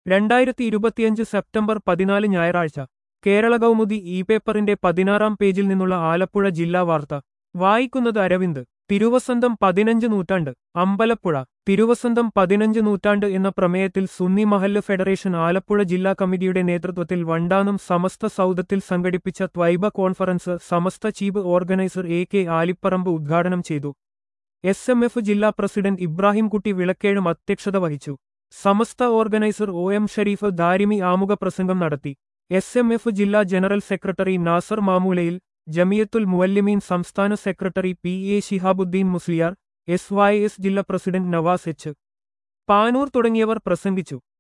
രണ്ടായിരത്തി ഇരുപത്തിയഞ്ച് സെപ്റ്റംബർ പതിനാല് ഞായറാഴ്ച കേരള കൗമുദി ഇ പേപ്പറിന്റെ പതിനാറാം പേജിൽ നിന്നുള്ള ആലപ്പുഴ ജില്ലാ വാർത്ത വായിക്കുന്നത് അരവിന്ദ് തിരുവസന്തം പതിനഞ്ച് നൂറ്റാണ്ട് അമ്പലപ്പുഴ തിരുവസന്തം പതിനഞ്ച് നൂറ്റാണ്ട് എന്ന പ്രമേയത്തിൽ സുന്നി മഹല്ല് ഫെഡറേഷൻ ആലപ്പുഴ ജില്ലാ കമ്മിറ്റിയുടെ നേതൃത്വത്തിൽ വണ്ടാനം സമസ്ത സൗദത്തിൽ സംഘടിപ്പിച്ച Twaiba conference Samastha chief organiser A K Alipparamba ഉദ്ഘാടനം ചെയ്തു എസ് എം എഫ് ജില്ലാ പ്രസിഡന്റ് ഇബ്രാഹിംകുട്ടി വിളക്കേഴും അധ്യക്ഷത വഹിച്ചു Samastha organiser O M Shareef Darimi ആമുഖ പ്രസംഗം നടത്തി എസ് എം എഫ് ജില്ലാ ജനറൽ സെക്രട്ടറി നാസർ മാമൂലയിൽ ജമിയത്തുൽ മുവല്ലിമീൻ സംസ്ഥാന secretary P A Shihabuddin Musliyar S Y S ജില്ലാ പ്രസിഡന്റ് നവാസ് എച്ച് പാനൂർ തുടങ്ങിയവർ പ്രസംഗിച്ചു